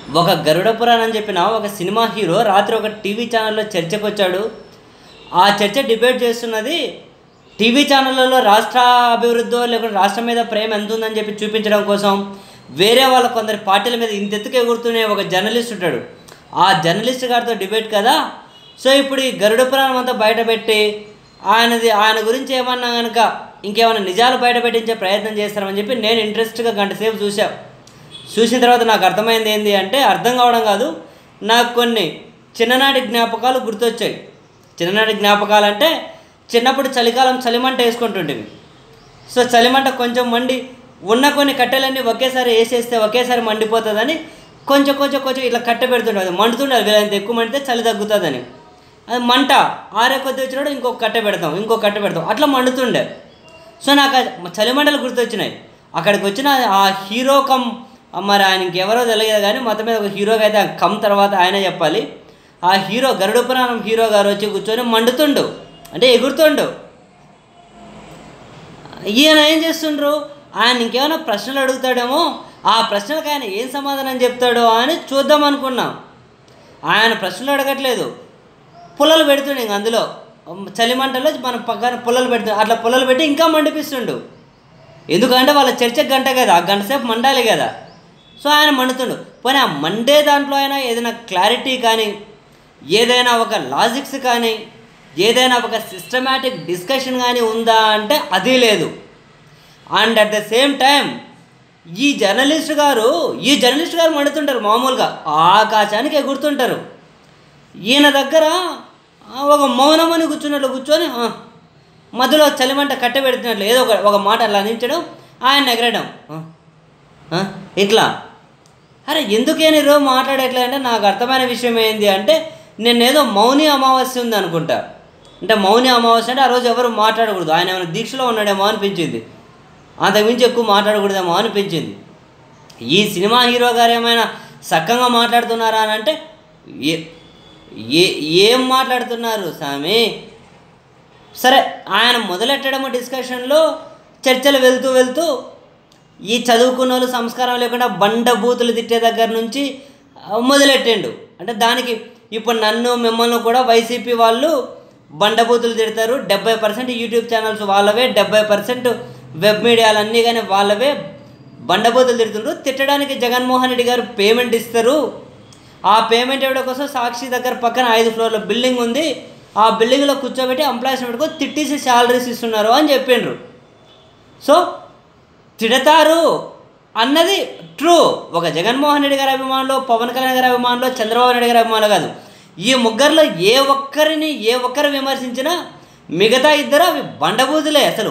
ఒక గరుడ పురాణం చెప్పిన ఒక సినిమా హీరో రాత్రి ఒక టీవీ ఛానల్లో చర్చకు వచ్చాడు ఆ చర్చ డిబేట్ చేస్తున్నది టీవీ ఛానళ్ళలో రాష్ట్ర అభివృద్ధి లేకుంటే రాష్ట్రం మీద ప్రేమ ఎంత ఉందని చెప్పి చూపించడం కోసం వేరే వాళ్ళ కొందరి పార్టీల మీద ఇంతెత్తుకు ఎగురుతూనే ఒక జర్నలిస్ట్ ఉంటాడు ఆ జర్నలిస్ట్ గారితో డిబేట్ కదా సో ఇప్పుడు ఈ గరుడ పురాణం అంతా బయటపెట్టి ఆయనది ఆయన గురించి ఏమన్నా కనుక ఇంకేమైనా నిజాలు బయటపెట్టించే ప్రయత్నం చేస్తారని చెప్పి నేను ఇంట్రెస్ట్గా గంట సేపు చూసా చూసిన తర్వాత నాకు అర్థమైంది ఏంటి అంటే అర్థం కావడం కాదు నాకు కొన్ని చిన్ననాటి జ్ఞాపకాలు గుర్తొచ్చాయి చిన్ననాటి జ్ఞాపకాలు అంటే చిన్నప్పుడు చలికాలం చలిమంట వేసుకుంటుంటివి సో చలిమంట కొంచెం మండి ఉన్న కొన్ని కట్టెలన్నీ ఒకేసారి వేసేస్తే ఒకేసారి మండిపోతుందని కొంచెం కొంచెం కొంచెం ఇట్లా కట్టె పెడుతుండే అది మండుతుండాలి వీళ్ళంత ఎక్కువ మండితే చలి తగ్గుతుందని అది మంట ఆరే కొద్ది వచ్చినాడు ఇంకొక కట్టె పెడతాం ఇంకొక కట్టె పెడతాం అట్లా మండుతుండే సో నాకు ఆ చలిమంటలు గుర్తొచ్చినాయి అక్కడికి వచ్చిన ఆ హీరో కమ్ మరి ఆయనకి ఎవరో తెలియదు కానీ మొత్తం మీద ఒక హీరోగా అయితే ఆ కమ్ తర్వాత ఆయనే చెప్పాలి ఆ హీరో గరుడ పురాణం హీరో గారు వచ్చి కూర్చొని మండుతుండు అంటే ఎగురుతుండు ఈయన ఏం చేస్తుండ్రు ఆయన ఇంకేమైనా ప్రశ్నలు అడుగుతాడేమో ఆ ప్రశ్నలకు ఆయన ఏం సమాధానం చెప్తాడో అని చూద్దాం అనుకున్నాం ఆయన ప్రశ్నలు అడగట్లేదు పుల్లలు పెడుతుండే ఇంక అందులో చలిమంటలో మన పక్కన పుల్లలు పెడుతుంది అట్లా పుల్లలు పెట్టి ఇంకా మండిపిస్తుండు ఎందుకంటే వాళ్ళ చర్చ గంట కదా ఆ గంట సేపు మండాలి కదా సో ఆయన మండుతుండు పోనీ ఆ మండే దాంట్లో అయినా ఏదైనా క్లారిటీ కానీ ఏదైనా ఒక లాజిక్స్ కానీ ఏదైనా ఒక సిస్టమేటిక్ డిస్కషన్ కానీ ఉందా అంటే అది లేదు and at the same time ఈ జర్నలిస్ట్ గారు ఈ జర్నలిస్ట్ గారు మండుతుంటారు మామూలుగా ఆకాశానికి ఎగురుతుంటారు ఈయన దగ్గర ఆ, ఒక మౌనమని కూర్చున్నట్లు కూర్చొని ఆ, మధ్యలో చలిమంట కట్టె పెడుతున్నట్లు ఏదో ఒక ఒక మాట అలా అందించడం ఆయన ఎగరడం ఆ, ఆ, ఇట్లా అరే ఎందుకేని రోజు మాట్లాడట్లే అంటే నాకు అర్థమైన విషయం ఏంది అంటే నేను ఏదో మౌని అమావాస్య ఉంది అనుకుంటా అంటే మౌని అమావాస్య అంటే ఆ రోజు ఎవరు మాట్లాడకూడదు ఆయన ఏమైనా దీక్షలో ఉన్నాడేమో అనిపించింది అంతకుమించి ఎక్కువ మాట్లాడకూడదేమో అనిపించింది ఈ సినిమా హీరో గారు ఏమైనా సక్కంగా మాట్లాడుతున్నారా అని అంటే ఏ ఏ ఏం మాట్లాడుతున్నారు స్వామి సరే ఆయన మొదలెట్టడము డిస్కషన్లో చర్చలు వెళ్తూ వెళ్తూ ఈ చదువుకున్న వాళ్ళు సంస్కారం లేకుండా బండ బూతులు తిట్టే దగ్గర నుంచి ఆ, మొదలెట్టిండు అంటే దానికి ఇప్పుడు నన్ను మిమ్మల్ని కూడా వైసీపీ వాళ్ళు బండబూతులు తిడతారు డెబ్బై పర్సెంట్ యూట్యూబ్ ఛానల్స్ వాళ్ళవే డెబ్బై పర్సెంట్ వెబ్ మీడియాలు అన్నీ కానీ వాళ్ళవే బండబూతులు తిడుతుండ్రు తిట్టడానికి జగన్మోహన్ రెడ్డి గారు పేమెంట్ ఇస్తారు ఆ పేమెంట్ ఇవ్వడం కోసం సాక్షి దగ్గర పక్కన ఐదు ఫ్లోర్ల బిల్డింగ్ ఉంది ఆ బిల్డింగ్లో కూర్చోబెట్టి ఎంప్లాయీస్ పెట్టుకొని తిట్టేసి శాలరీస్ ఇస్తున్నారు అని చెప్పిండ్రు సో తిడతారు అన్నది ట్రూ ఒక జగన్మోహన్ రెడ్డి గారి అభిమానులు పవన్ కళ్యాణ్ గారి అభిమానులు చంద్రబాబు నాయుడు గారి అభిమానులు కాదు ఈ ముగ్గురులో ఏ ఒక్కరిని ఏ ఒక్కరు విమర్శించినా మిగతా ఇద్దరు అవి బండబూతులే అసలు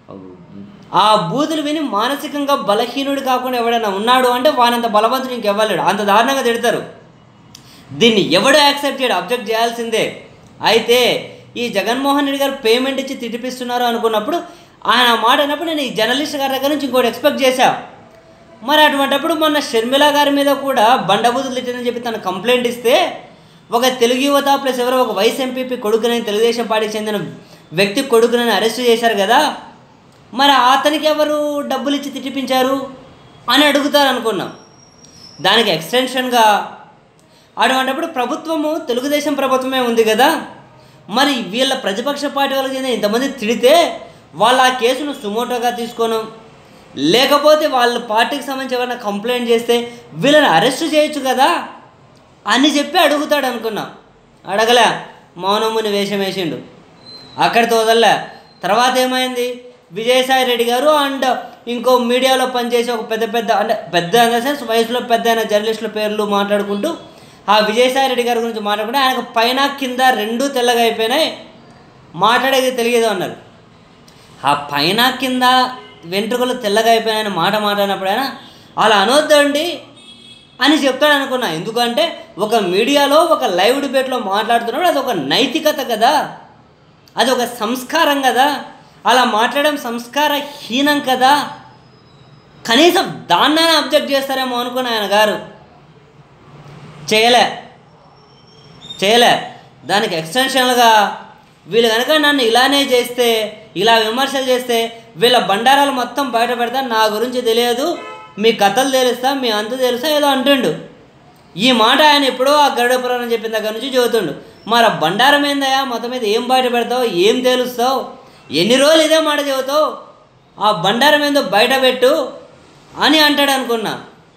ఆ బూతులు విని మానసికంగా బలహీనుడు కాకుండా ఎవడైనా ఉన్నాడు అంటే వానంత బలవంతుడు ఇంకెవ్వలేడు అంత దారుణంగా తిడతారు దీన్ని ఎవడు యాక్సెప్ట్ చేయడు అబ్జెక్ట్ చేయాల్సిందే అయితే ఈ జగన్మోహన్ రెడ్డి గారు పేమెంట్ ఇచ్చి తిట్టిపిస్తున్నారు అనుకున్నప్పుడు ఆయన ఆ మాట అన్నప్పుడు నేను ఈ జర్నలిస్ట్ గారి దగ్గర నుంచి ఇంకోటి ఎక్స్పెక్ట్ చేశా మరి అటువంటప్పుడు మొన్న షర్మిల గారి మీద కూడా బండబూతులు తిట్టినని చెప్పి తను కంప్లైంట్ ఇస్తే ఒక తెలుగు యువత ప్లస్ ఎవరో ఒక వైస్ ఎంపీపీ కొడుకునని తెలుగుదేశం పార్టీకి చెందిన వ్యక్తి కొడుకునని అరెస్ట్ చేశారు కదా మరి అతనికి ఎవరు డబ్బులు ఇచ్చి తిట్టిపించారు అని అడుగుతారు అనుకున్నాం దానికి ఎక్స్టెన్షన్గా అటువంటిప్పుడు ప్రభుత్వము తెలుగుదేశం ప్రభుత్వమే ఉంది కదా మరి వీళ్ళ ప్రతిపక్ష పార్టీ వాళ్ళకి చెందిన ఇంతమంది తిడితే వాళ్ళు ఆ కేసును సుమోటోగా తీసుకోను లేకపోతే వాళ్ళ పార్టీకి సంబంధించి ఎవరైనా కంప్లైంట్ చేస్తే వీళ్ళని అరెస్ట్ చేయొచ్చు కదా అని చెప్పి అడుగుతాడు అనుకున్నా అడగలే మౌనముని వేషం వేసిండు అక్కడితో వదలలే తర్వాత ఏమైంది విజయసాయి రెడ్డి గారు అండ్ ఇంకో మీడియాలో పనిచేసే ఒక పెద్ద పెద్ద అంటే పెద్ద ఇన్ ద సెన్స్ వయసులో పెద్ద అయిన జర్నలిస్టుల పేర్లు మాట్లాడుకుంటూ ఆ విజయసాయి రెడ్డి గారి గురించి మాట్లాడుకుంటే ఆయనకు పైన కింద రెండు తెల్లగా అయిపోయినాయి మాట్లాడేది తెలియదు అన్నారు ఆ పైన కింద వెంట్రుకలు తెల్లగా అయిపోయినాయని మాట మాట్లాడినప్పుడైనా అలా అనొద్దండి అని చెప్తాడు అనుకున్నా ఎందుకంటే ఒక మీడియాలో ఒక లైవ్ డిబేట్లో మాట్లాడుతున్నప్పుడు అది ఒక నైతికత కదా అది ఒక సంస్కారం కదా అలా మాట్లాడడం సంస్కారహీనం కదా కనీసం దాన్నైనా అబ్జెక్ట్ చేస్తారేమో అనుకున్న ఆయన గారు చేయలే చేయలే దానికి ఎక్స్టెన్షన్లుగా వీళ్ళు కనుక నన్ను ఇలానే చేస్తే ఇలా విమర్శలు చేస్తే వీళ్ళ బండారాలు మొత్తం బయట పెడతా నా గురించి తెలియదు మీ కథలు తెలుస్తా మీ అంత తెలుస్తా ఏదో అంటుండు ఈ మాట ఆయన ఎప్పుడో ఆ గరుడ పురాణం చెప్పిన దగ్గర నుంచి చదువుతుండు మరి ఆ బండారం ఏందయ్యా మొత్తం మీద ఏం బయట పెడతావు ఏం తేలుస్తావు ఎన్ని రోజులు ఇదే మాట చెబుతావు ఆ బండారం ఏందో బయట పెట్టు అని అంటాడు అనుకున్నా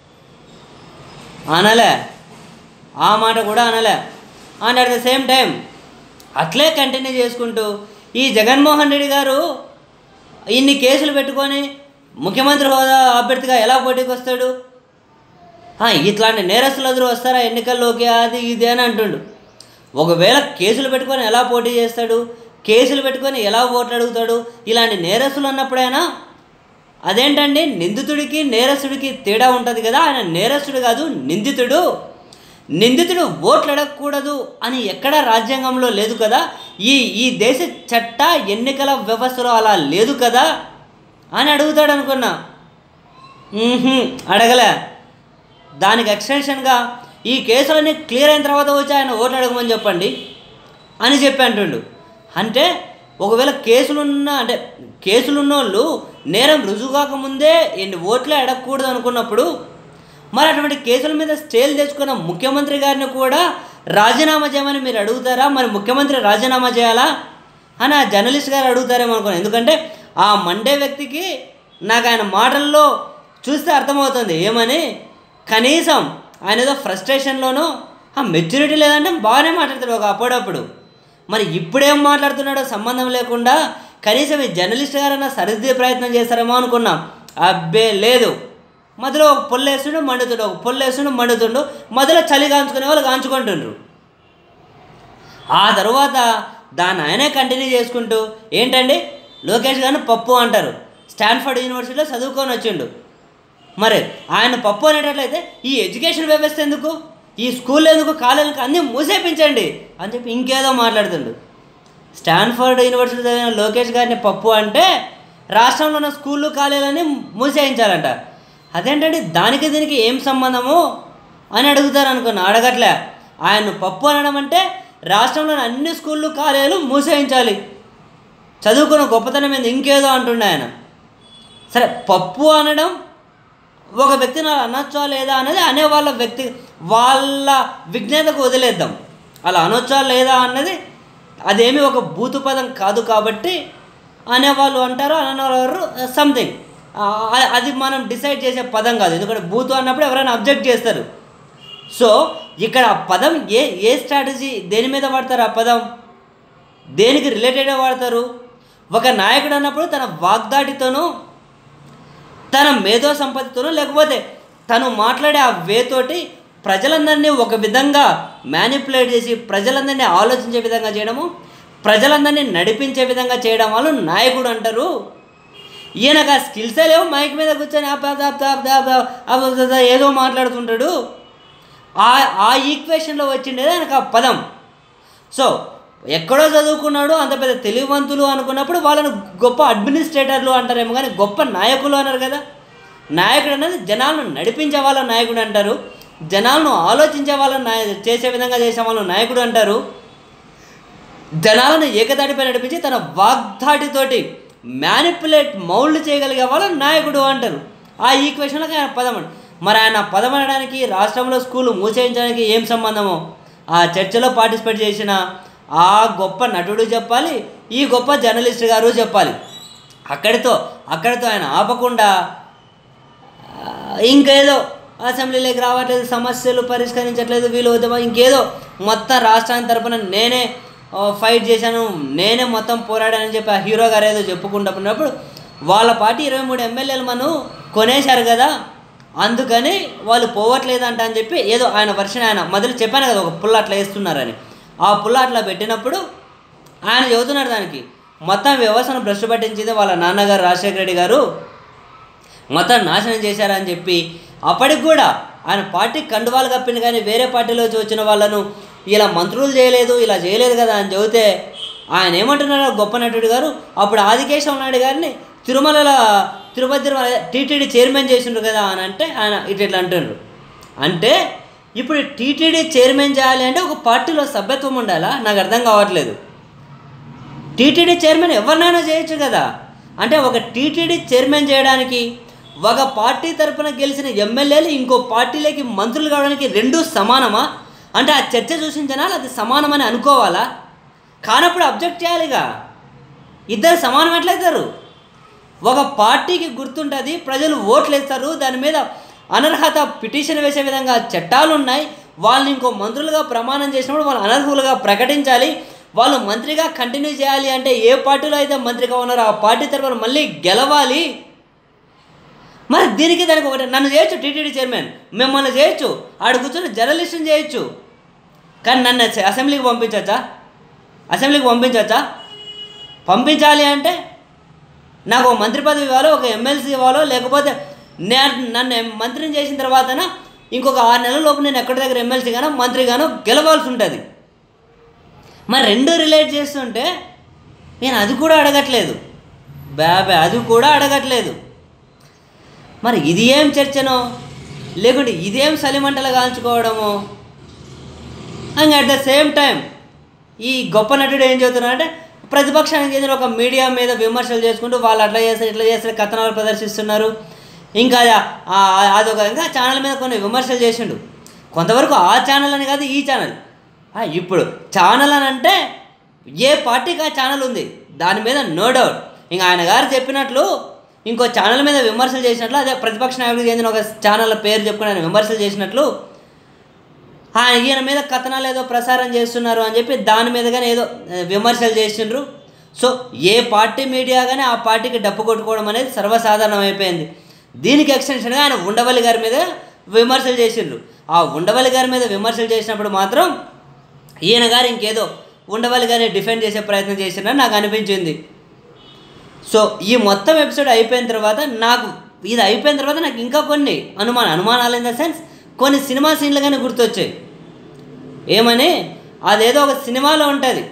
అనలే ఆ మాట కూడా అనలే and at the same time అట్లే కంటిన్యూ చేసుకుంటూ ఈ జగన్మోహన్ రెడ్డి గారు ఇన్ని కేసులు పెట్టుకొని ముఖ్యమంత్రి హోదా అభ్యర్థిగా ఎలా పోటీకి వస్తాడు ఆ, ఇట్లాంటి నేరస్తులు ఎదురు వస్తారా ఎన్నికల్లోకి అది ఇది అని అంటుండు ఒకవేళ కేసులు పెట్టుకొని ఎలా పోటీ చేస్తాడు కేసులు పెట్టుకొని ఎలా ఓట్లు అడుగుతాడు ఇలాంటి నేరస్తులు అన్నప్పుడైనా అదేంటండి నిందితుడికి నేరస్తుడికి తేడా ఉంటుంది కదా ఆయన నేరస్తుడు కాదు నిందితుడు నిందితుడు ఓట్లు అడగకూడదు అని ఎక్కడ రాజ్యాంగంలో లేదు కదా ఈ ఈ దేశ చట్ట ఎన్నికల వ్యవస్థలో అలా లేదు కదా అని అడుగుతాడు అనుకున్నా మ్మ్హ్మ్, అడగలే దానికి ఎక్స్టెన్షన్గా ఈ కేసులన్నీ క్లియర్ అయిన తర్వాత వచ్చి ఆయన ఓట్లు అడగమని చెప్పండి అని చెప్పి అంటుండు అంటే ఒకవేళ కేసులున్న అంటే కేసులున్న వాళ్ళు నేరం రుజువు కాకముందే ఎన్ని ఓట్లే అడగకూడదు అనుకున్నప్పుడు మరి అటువంటి కేసుల మీద స్టేలు తెచ్చుకున్న ముఖ్యమంత్రి గారిని కూడా రాజీనామా చేయమని మీరు అడుగుతారా మరి ముఖ్యమంత్రి రాజీనామా చేయాలా అని ఆ జర్నలిస్ట్ గారు అడుగుతారేమో అనుకున్నాను ఎందుకంటే ఆ మండే వ్యక్తికి నాకు ఆయన మాటల్లో చూస్తే అర్థమవుతుంది ఏమని కనీసం ఆయన ఏదో ఫ్రస్ట్రేషన్లోనూ ఆ మెచ్యూరిటీ లేదంటే బాగానే మాట్లాడతాడు ఒక అప్పుడప్పుడు మరి ఇప్పుడేం మాట్లాడుతున్నాడో సంబంధం లేకుండా కనీసం ఈ జర్నలిస్ట్ గారన్నా సరిదిద్దే ప్రయత్నం చేస్తారేమో అనుకున్నాం అబ్బే లేదు మధ్యలో ఒక పొల్లేస్తుండు మండుతుండు ఒక పొల్లేస్తుండు మండుతుండు మధ్యలో చలి కాంచుకునే వాళ్ళు కాంచుకుంటుండ్రు ఆ తర్వాత దాన్ని ఆయనే కంటిన్యూ చేసుకుంటూ ఏంటండి లోకేష్ గారిని పప్పు అంటారు స్టాన్ఫర్డ్ యూనివర్సిటీలో చదువుకొని వచ్చిండు మరి ఆయన పప్పు అనేటట్లయితే ఈ ఎడ్యుకేషన్ వ్యవస్థ ఎందుకు ఈ స్కూల్ ఎందుకు కాలేజీలకు అన్నీ మూసేపించండి అని చెప్పి ఇంకేదో మాట్లాడుతుండు స్టాన్ఫర్డ్ యూనివర్సిటీ చదివిన లోకేష్ గారిని పప్పు అంటే రాష్ట్రంలో ఉన్న స్కూళ్ళు కాలేజీలని మూసేయించాలంట అదేంటండి దానికి దీనికి ఏం సంబంధము అని అడుగుతారు అనుకున్నా అడగట్లే ఆయన పప్పు అనడం అంటే రాష్ట్రంలోని అన్ని స్కూళ్ళు కాలేజీలు మూసేయించాలి చదువుకున్న గొప్పతనం మీద ఇంకేదో అంటుండే ఆయన సరే పప్పు అనడం ఒక వ్యక్తిని అలా అనొచ్చా లేదా అనేది అనే వాళ్ళ వ్యక్తి వాళ్ళ విజ్ఞతకు వదిలేద్దాం అలా అనొచ్చా లేదా అన్నది అదేమి ఒక బూతు పదం కాదు కాబట్టి అనేవాళ్ళు అంటారు అనేవారు సంథింగ్ అది మనం డిసైడ్ చేసే పదం కాదు ఎందుకంటే బూతు అన్నప్పుడు ఎవరైనా అబ్జెక్ట్ చేస్తారు సో ఇక్కడ ఆ పదం ఏ ఏ స్ట్రాటజీ దేని మీద వాడతారు ఆ పదం దేనికి రిలేటెడ్గా వాడతారు ఒక నాయకుడు అన్నప్పుడు తన వాగ్దాటితోనూ తన మేధో సంపత్తితోనూ లేకపోతే తను మాట్లాడే ఆ వేతోటి ప్రజలందరినీ ఒక విధంగా మ్యానిపులేట్ చేసి ప్రజలందరినీ ఆలోచించే విధంగా చేయడము ప్రజలందరినీ నడిపించే విధంగా చేయడం వాళ్ళు నాయకుడు అంటారు ఈయనకు ఆ స్కిల్సే లేవు మైక్ మీద కూర్చొని అబ్బ అబ్బ అబ్బ అబ్బ అబ్బ అబ్బ అబ్బ అబ్బ ఏదో మాట్లాడుతుంటాడు ఆ ఆ ఈక్వేషన్లో వచ్చిండేది ఆయనకు ఆ పదం సో ఎక్కడో చదువుకున్నాడు అంత పెద్ద తెలివివంతులు అనుకున్నప్పుడు వాళ్ళను గొప్ప అడ్మినిస్ట్రేటర్లు అంటారేమో కానీ గొప్ప నాయకులు అన్నారు కదా నాయకుడు అనేది జనాలను నడిపించే వాళ్ళ నాయకుడు అంటారు జనాలను ఆలోచించే వాళ్ళ నాయ చేసే విధంగా చేసే వాళ్ళ నాయకుడు అంటారు జనాలను ఏకతాటిపై నడిపించి తన వాగ్దాటితోటి మ్యానిపులేట్ మౌల్డ్ చేయగలిగే వాళ్ళ నాయకుడు అంటారు ఆ ఈక్వేషన్లోకి ఆయన పదం అంట మరి ఆయన పదం అనడానికి రాష్ట్రంలో స్కూల్ మూసేయించడానికి ఏం సంబంధమో ఆ చర్చలో పార్టిసిపేట్ చేసిన ఆ గొప్ప నటుడు చెప్పాలి ఈ గొప్ప జర్నలిస్ట్ గారు చెప్పాలి అక్కడితో అక్కడితో ఆయన ఆపకుండా ఆ, ఇంకేదో అసెంబ్లీలోకి రావట్లేదు సమస్యలు పరిష్కరించట్లేదు వీళ్ళు ఉద్యమం ఇంకేదో మొత్తం రాష్ట్రానికి తరపున నేనే ఆ, ఫైట్ చేశాను నేనే మొత్తం పోరాడానని చెప్పి ఆ హీరో గారు ఏదో చెప్పుకుంటున్నప్పుడు వాళ్ళ పార్టీ ఇరవై మూడు ఎమ్మెల్యేలు మనం కొనేశారు కదా అందుకని వాళ్ళు పోవట్లేదంట అని చెప్పి ఏదో ఆయన వర్షన్ ఆయన మొదలు చెప్పాను కదా ఒక పుల్ల అట్లా వేస్తున్నారని ఆ పుల్ల అట్లా పెట్టినప్పుడు ఆయన చెబుతున్నాడు దానికి మొత్తం వ్యవస్థను భ్రష్టు పట్టించింది వాళ్ళ నాన్నగారు రాజశేఖర రెడ్డి గారు మొత్తం నాశనం చేశారని చెప్పి అప్పటికి కూడా ఆయన పార్టీ కండువాలు కప్పింది కానీ వేరే పార్టీలోంచి వచ్చిన వాళ్ళను ఇలా మంత్రులు చేయలేదు ఇలా చేయలేదు కదా అని చెబితే ఆయన ఏమంటున్నాడు ఆ గొప్ప నటుడు గారు అప్పుడు ఆదికేశవ నాయుడు గారిని తిరుమల తిరుపతి తిరుమల టీటీడీ చైర్మన్ చేసిండ్రు కదా అని అంటే ఆయన ఇట్లా ఇట్లా అంటుండ్రు అంటే ఇప్పుడు టీటీడీ చైర్మన్ చేయాలి అంటే ఒక పార్టీలో సభ్యత్వం ఉండాలా నాకు అర్థం కావట్లేదు టీటీడీ చైర్మన్ ఎవరినైనా చేయొచ్చు కదా అంటే ఒక టీటీడీ చైర్మన్ చేయడానికి ఒక పార్టీ తరపున గెలిచిన ఎమ్మెల్యేలు ఇంకో పార్టీలోకి మంత్రులు కావడానికి రెండు సమానమా అంటే ఆ చర్చ చూసిన జనాలు అది సమానమని అనుకోవాలా కానప్పుడు అబ్జెక్ట్ చేయాలిగా ఇద్దరు సమానం ఎట్లయితారు ఒక పార్టీకి గుర్తుంటుంది ప్రజలు ఓట్లు వేస్తారు దాని మీద అనర్హత పిటిషన్ వేసే విధంగా చట్టాలు ఉన్నాయి వాళ్ళని ఇంకో మంత్రులుగా ప్రమాణం చేసినప్పుడు వాళ్ళు అనర్హులుగా ప్రకటించాలి వాళ్ళు మంత్రిగా కంటిన్యూ చేయాలి అంటే ఏ పార్టీలో అయితే మంత్రిగా ఉన్నారో ఆ పార్టీ తరఫున మళ్ళీ గెలవాలి మరి దీనికి దానికి ఒకటి నన్ను చేయొచ్చు టీటీడీ చైర్మన్ మిమ్మల్ని చేయొచ్చు ఆడ కూర్చొని జర్నలిస్ట్ని చేయొచ్చు కానీ నన్ను అసె- అసెంబ్లీకి పంపించవచ్చా అసెంబ్లీకి పంపించవచ్చా పంపించాలి అంటే నాకు ఒక మంత్రి పదవి ఇవ్వాలో ఒక ఎమ్మెల్సీ ఇవ్వాలో లేకపోతే నేను నన్ను ఎం- మంత్రిని చేసిన తర్వాతన ఇంకొక ఆరు నెలల లోపు నేను ఎక్కడి దగ్గర ఎమ్మెల్సీగానో మంత్రిగానో గెలవాల్సి ఉంటుంది మరి రెండు రిలేట్ చేస్తుంటే నేను అది కూడా అడగట్లేదు బాబా అది కూడా అడగట్లేదు మరి ఇది ఏం చర్చనో లేకుంటే ఇదేం సలిమంటలు కాల్చుకోవడమో and at the same time ఈ గొప్ప నటుడు ఏం చెబుతున్నాడంటే ప్రతిపక్షానికి చెందిన ఒక మీడియా మీద విమర్శలు చేసుకుంటూ వాళ్ళు అట్లా చేస్తారు ఇట్లా చేస్తారు కథనాలు ప్రదర్శిస్తున్నారు ఇంకా అది- ఆ- అదొక ఇంకా ఛానల్ మీద కొన్ని విమర్శలు చేసిండు కొంతవరకు ఆ ఛానల్ అని కాదు ఈ ఛానల్ ఆ, ఇప్పుడు ఛానల్ అని అంటే ఏ పార్టీకి ఆ ఛానల్ ఉంది దాని మీద నో డౌట్ ఇంకా ఆయన గారు చెప్పినట్లు ఇంకో ఛానల్ మీద విమర్శలు చేసినట్లు అదే ప్రతిపక్ష నాయకుడికి చెందిన ఒక ఛానల్ పేరు చెప్పుకుని ఆయన విమర్శలు చేసినట్లు ఆ, ఈయన మీద కథనాలు ఏదో ప్రసారం చేస్తున్నారు అని చెప్పి దాని మీద కానీ ఏదో ఆ, విమర్శలు చేసిండ్రు సో ఏ పార్టీ మీడియా కానీ ఆ పార్టీకి డప్పు కొట్టుకోవడం అనేది సర్వసాధారణం అయిపోయింది దీనికి ఎక్స్టెన్షన్గా ఆయన ఉండవల్లి గారి మీద విమర్శలు చేసిండ్రు ఆ ఉండవల్లి గారి మీద విమర్శలు చేసినప్పుడు మాత్రం ఈయన గారు ఇంకేదో ఉండవల్లి గారిని డిఫెండ్ చేసే ప్రయత్నం చేసినారని నాకు అనిపించింది సో ఈ మొత్తం ఎపిసోడ్ అయిపోయిన తర్వాత నాకు ఇది అయిపోయిన తర్వాత నాకు ఇంకా కొన్ని అనుమాన అనుమానాలు ఇన్ ద సెన్స్ కొన్ని సినిమా సీన్లు కానీ గుర్తొచ్చాయి ఏమని అదేదో ఒక సినిమాలో ఉంటుంది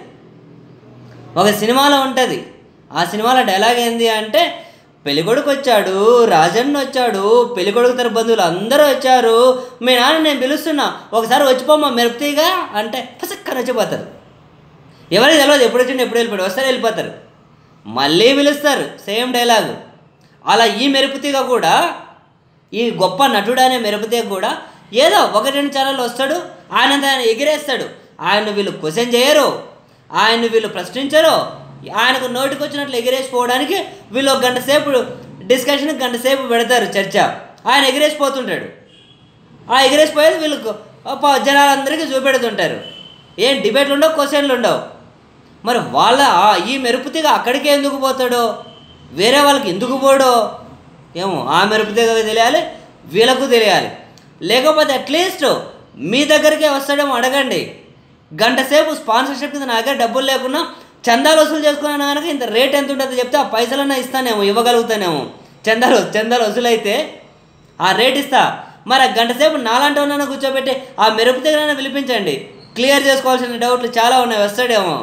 ఒక సినిమాలో ఉంటుంది ఆ సినిమాలో డైలాగ్ ఏంది అంటే పెళ్ళికొడుకు వచ్చాడు రాజన్న వచ్చాడు పెళ్ళికొడుకు తర బంధువులు అందరూ వచ్చారు మీ నాన్న నేను పిలుస్తున్నా ఒకసారి వచ్చిపోమ్మా మెరుపుతీగా అంటే పసక్కన వచ్చిపోతారు ఎవరికి తెలియదు ఎప్పుడు వచ్చిండు ఎప్పుడు వెళ్ళిపోయాడు వస్తారు వెళ్ళిపోతారు మళ్ళీ పిలుస్తారు సేమ్ డైలాగు అలా ఈ మెరుపుతీగ కూడా ఈ గొప్ప నటుడు అనే మెరుపుతీగ కూడా ఏదో ఒకటి రెండు ఛానళ్ళు వస్తాడు ఆయనంత ఆయన ఎగిరేస్తాడు ఆయన వీళ్ళు క్వశ్చన్ చేయరు ఆయన్ని వీళ్ళు ప్రశ్నించరు ఆయనకు నోటికి వచ్చినట్లు ఎగిరేసిపోవడానికి వీళ్ళు ఒక గంట సేపు డిస్కషన్ గంట సేపు పెడతారు చర్చ ఆయన ఎగిరేసిపోతుంటాడు ఆ ఎగిరేసిపోయేది వీళ్ళకు ప- జనాలందరికీ చూపెడుతుంటారు ఏం డిబేట్లు ఉండవు క్వశ్చన్లు ఉండవు మరి వాళ్ళ ఆ- ఈ మెరుపుతీగ అక్కడికే ఎందుకు పోతాడో వేరే వాళ్ళకి ఎందుకు పోడో ఏమో ఆ మెరుపుతీగ తెలియాలి వీళ్ళకు తెలియాలి లేకపోతే అట్లీస్ట్ మీ దగ్గరికే వస్తాడేమో అడగండి గంట సేపు స్పాన్సర్షిప్ కింద నా దగ్గర డబ్బులు లేకున్నా చందాలు వసూలు చేసుకున్నాను కనుక ఇంత రేట్ ఎంత ఉంటుందో చెప్తే ఆ పైసలన్నా ఇస్తానేమో ఇవ్వగలుగుతానేమో చందాలు చందాలు వసూలైతే ఆ రేట్ ఇస్తా మరి ఆ గంట సేపు నాలాంటి ఉన్నాను కూర్చోబెట్టి ఆ మెరుపు దగ్గర పిలిపించండి క్లియర్ చేసుకోవాల్సిన డౌట్లు చాలా ఉన్నాయి వస్తాడేమో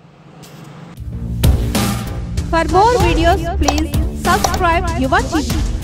For more videos, please subscribe Yuva TV.